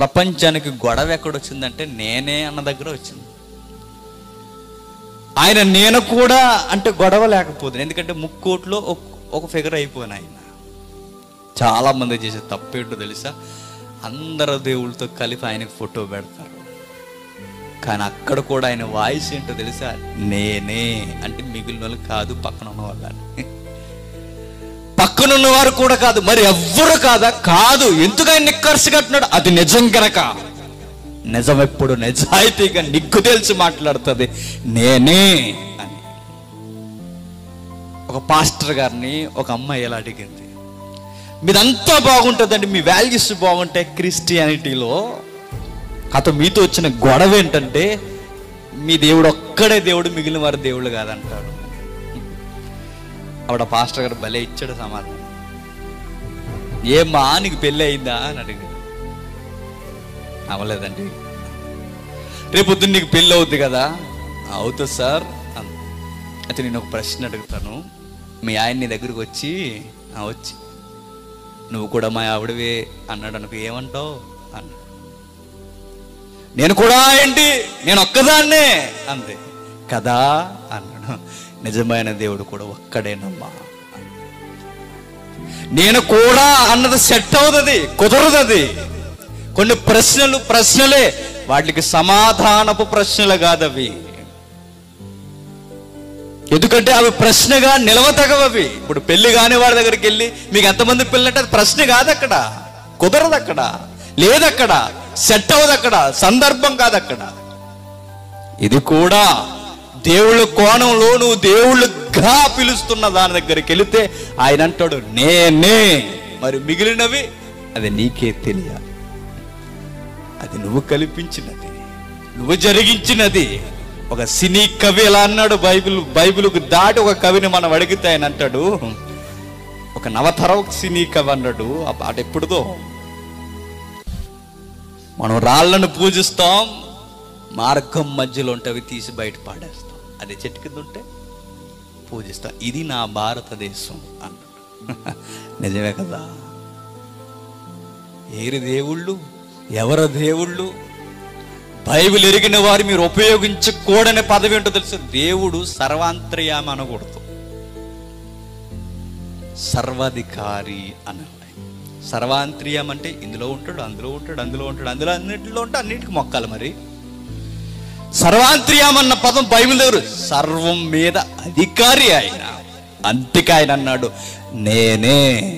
ప్రపంచానికి గొడవ ఎక్కడొచ్చిందంటే నేనే అన్న దగ్గర వచ్చింది ఆయన నేను కూడా అంటే గొడవ లేకపోతుంది ఎందుకంటే ముక్కోట్లో ఒక- ఒక ఫిగర్ అయిపోయిన ఆయన చాలా మంది చేసే తప్పేంటో తెలుసా అందరు దేవుళ్ళతో కలిపి ఆయనకి ఫోటో పెడతారు కానీ అక్కడ కూడా ఆయన వాయిస్ ఏంటో తెలుసా నేనే అంటే మిగిలిన వాళ్ళు కాదు పక్కన ఉన్న వాళ్ళని పక్కన ఉన్నవారు కూడా కాదు మరి ఎవ్వరు కాదా కాదు ఎందుకు ఆయన నిక్కర్సి కట్టినాడు అది నిజం గనక నిజం ఎప్పుడు నిజాయితీగా నిగ్గు తెలిసి మాట్లాడుతుంది నేనే అని ఒక పాస్టర్ గారిని ఒక అమ్మాయి ఎలా అడిగింది మీదంతా బాగుంటుందండి మీ వాల్యూస్ బాగుంటాయి క్రిస్టియానిటీలో అతను మీతో వచ్చిన గొడవ ఏంటంటే మీ దేవుడు ఒక్కడే దేవుడు మిగిలిన వారి దేవుళ్ళు కాదంటాడు ఆవిడ పాస్టర్ గారు భలే ఇచ్చాడు సమాధానం ఏమ్మా నీకు పెళ్ళి అయిందా అని అడిగాడు అవ్వలేదండి రేపొద్దున్న నీకు పెళ్ళి అవుద్ది కదా అవుతుంది సార్ అంది. అయితే నేను ఒక ప్రశ్న అడుగుతాను మీ ఆయన నీ దగ్గరికి వచ్చి "ఆ, వచ్చి నువ్వు కూడా మా ఆవిడవే అన్నాడు అనుకో ఏమంటావు అన్నాడు నేను కూడా ఏంటి నేను ఒక్కదాన్నే అంతే కదా అన్నాడు నిజమైన దేవుడు కూడా ఒక్కడేనమ్మా నేను కూడా అన్నది సెట్ అవుతుంది కుదరదు అది కొన్ని ప్రశ్నలు ప్రశ్నలే వాటికి సమాధానపు ప్రశ్నలు కాదవి ఎందుకంటే అవి ప్రశ్నగా నిలవతగవవి ఇప్పుడు పెళ్లి కాని వాడి దగ్గరికి వెళ్ళి మీకు ఎంతమంది పిల్లలంటే అది ప్రశ్న కాదు అక్కడ కుదరదు అక్కడ లేదక్కడ సెట్ అవ్వదు అక్కడ సందర్భం కాదు అక్కడ ఇది కూడా దేవుళ్ళ కోణంలో నువ్వు దేవుళ్ళుగా పిలుస్తున్న దాని దగ్గరికి వెళితే ఆయన అంటాడు నేనే మరి మిగిలినవి అది నీకే తెలియాలి అది నువ్వు కల్పించినది నువ్వు జరిగించినది ఒక సినీ కవి ఎలా అన్నాడు బైబిల్ బైబిల్కు దాటి ఒక కవిని మనం అడిగితే ఆయన అంటాడు ఒక నవతరం సినీ కవి అన్నాడు ఆ పాట ఎప్పుడుదో మనం రాళ్ళను పూజిస్తాం మార్గం మధ్యలో ఉంటే అవి తీసి బయట పాడేస్తాం అదే చెట్టు కింద ఉంటే పూజిస్తాం ఇది నా భారతదేశం అన్నాడు నిజమే కదా ఏరి దేవుళ్ళు ఎవరు దేవుళ్ళు బైబిల్ ఎరిగిన వారు మీరు ఉపయోగించకూడని పదవి ఏంటో తెలుసు దేవుడు సర్వాంతర్యామి అనకూడదు సర్వాధికారి అనాలి సర్వాంతర్యం అంటే ఇందులో ఉంటాడు అందులో ఉంటాడు అందులో ఉంటాడు అందులో అన్నిటిలో ఉంటే అన్నిటికి మొక్కాలి మరి సర్వాంతర్యం అన్న పదం బైబిల్ దగ్గర సర్వం మీద అధికారి ఆయన అంతిక ఆయన అన్నాడు నేనే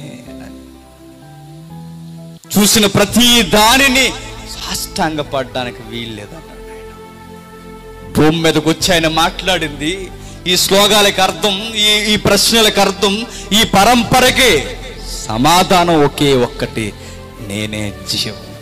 చూసిన ప్రతి దానిని సాష్టాంగపడడానికి వీల్లేదన్నాడు ఆయన భూమి మీదకి వచ్చి ఆయన మాట్లాడింది ఈ శ్లోగాలకు అర్థం ఈ ఈ ప్రశ్నలకు అర్థం ఈ పరంపరకి సమాధానం ఒకే ఒక్కటి నేనే జీవం